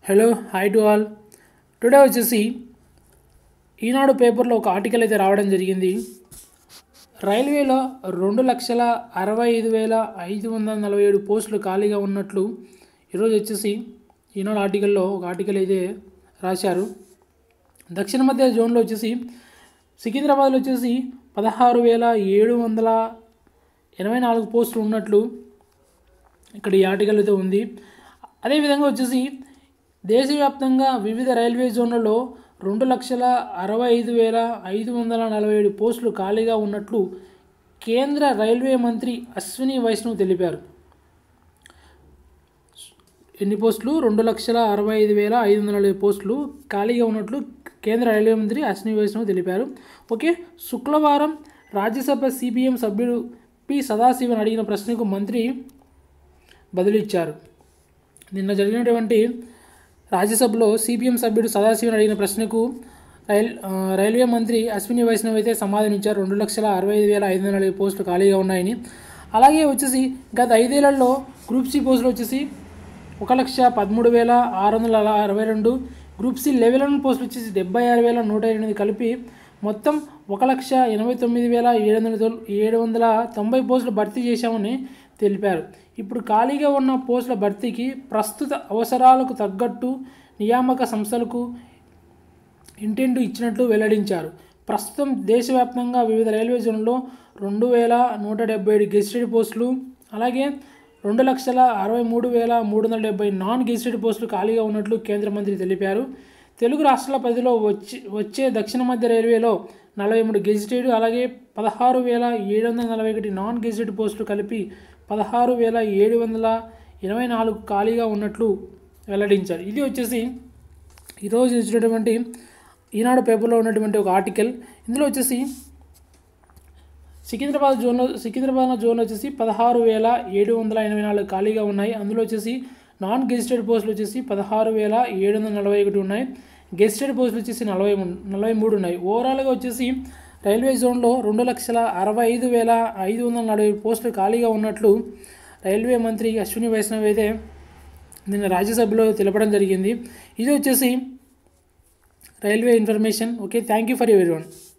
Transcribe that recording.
hello hi to all today వచ్చేసి ఈనాడు పేపర్లో ఒక ఆర్టికల్ అయితే రావడం జరిగింది రైల్వేలో రెండు లక్షల అరవై ఐదు వేల ఐదు వందల నలభై ఏడు పోస్టులు ఖాళీగా ఉన్నట్లు ఈరోజు వచ్చేసి ఈనాడు ఆర్టికల్లో ఒక ఆర్టికల్ అయితే రాశారు దక్షిణ మధ్య జోన్లో వచ్చేసి సికింద్రాబాద్లో వచ్చేసి పదహారు వేల ఏడు వందల ఎనభై నాలుగు పోస్టులు ఉన్నట్లు ఇక్కడ ఈ ఆర్టికల్ అయితే ఉంది అదేవిధంగా వచ్చేసి దేశవ్యాప్తంగా వివిధ రైల్వే జోన్లలో రెండు లక్షల అరవై ఐదు వేల ఐదు వందల నలభై ఏడు పోస్టులు ఖాళీగా ఉన్నట్లు కేంద్ర రైల్వే మంత్రి అశ్విని వైష్ణవ్ తెలిపారు ఎన్ని పోస్టులు రెండు లక్షల అరవై ఐదు వేల ఐదు వందల నలభై పోస్టులు ఖాళీగా ఉన్నట్లు కేంద్ర రైల్వే మంత్రి అశ్విని వైష్ణవ్ తెలిపారు ఓకే శుక్రవారం రాజ్యసభ సిపిఎం సభ్యుడు పి సదాశివన్ అడిగిన ప్రశ్నకు మంత్రి బదులిచ్చారు నిన్న జరిగినటువంటి రాజ్యసభలో సిపిఎం సభ్యుడు సదాశివన్ అడిగిన ప్రశ్నకు రైల్ ఆ, రైల్వే మంత్రి అశ్విని వైష్ణవ్ అయితే సమాధానించారు రెండు లక్షల అరవై ఐదు వేల ఐదు వందల నలభై పోస్టులు ఖాళీగా ఉన్నాయని అలాగే వచ్చేసి గత ఐదేళ్లలో గ్రూప్ సి పోస్టులు వచ్చేసి ఒక లక్ష పదమూడు వేల ఆరు వందల అరవై రెండు గ్రూప్ సి లెవెల్ వన్ పోస్టులు వచ్చేసి డెబ్బై ఆరు వేల నూట ఎనిమిది కలిపి మొత్తం ఒక లక్ష ఎనభై తొమ్మిది వేల ఏడు వందల తొల్- ఏడు వందల తొంభై పోస్టులు భర్తీ చేశామని తెలిపారు ఇప్పుడు ఖాళీగా ఉన్న పోస్టుల భర్తీకి ప్రస్తుత అవసరాలకు తగ్గట్టు నియామక సంస్థలకు ఇంటెంట్ ఇచ్చినట్లు వెల్లడించారు ప్రస్తుతం దేశవ్యాప్తంగా వివిధ రైల్వే జోన్లలో రెండు వేల నూట డెబ్బై ఏడు గెజిటెడ్ పోస్టులు అలాగే రెండు లక్షల అరవై మూడు వేల మూడు వందల డెబ్బై నాన్ గెజిటెడ్ పోస్టులు ఖాళీగా ఉన్నట్లు కేంద్ర మంత్రి తెలిపారు తెలుగు రాష్ట్రాల పరిధిలో వచ్చి వచ్చే దక్షిణ మధ్య రైల్వేలో నలభై మూడు గెజిటెడ్ అలాగే పదహారు వేల ఏడు వందల నలభై ఒకటి నాన్ గెజిటెడ్ పోస్టులు కలిపి పదహారు వేల ఏడు వందల ఇరవై నాలుగు ఖాళీగా ఉన్నట్లు వెల్లడించారు ఇది వచ్చేసి ఈరోజు ఇచ్చినటువంటి ఈనాడు పేపర్లో ఉన్నటువంటి ఒక ఆర్టికల్ ఇందులో వచ్చేసి సికింద్రాబాద్ జోన్లో సికింద్రాబాద్ జోన్ వచ్చేసి పదహారు వేల ఏడు వందల ఎనభై నాలుగు ఖాళీగా ఉన్నాయి అందులో వచ్చేసి నాన్ గెజిటెడ్ పోస్టులు వచ్చేసి పదహారు వేల ఏడు వందల నలభై ఒకటి ఉన్నాయి గెజిటెడ్ పోస్టులు వచ్చేసి నలభై మూడు నలభై మూడు ఉన్నాయి ఓవరాల్గా వచ్చేసి రైల్వే జోన్లో రెండు లక్షల అరవై ఐదు వేల ఐదు వందల నలభై పోస్టులు ఖాళీగా ఉన్నట్లు రైల్వే మంత్రి అశ్విని వైష్ణవ్ అయితే నిన్న రాజ్యసభలో తెలపడం జరిగింది ఇది వచ్చేసి railway information okay thank you for ఎవరి వన్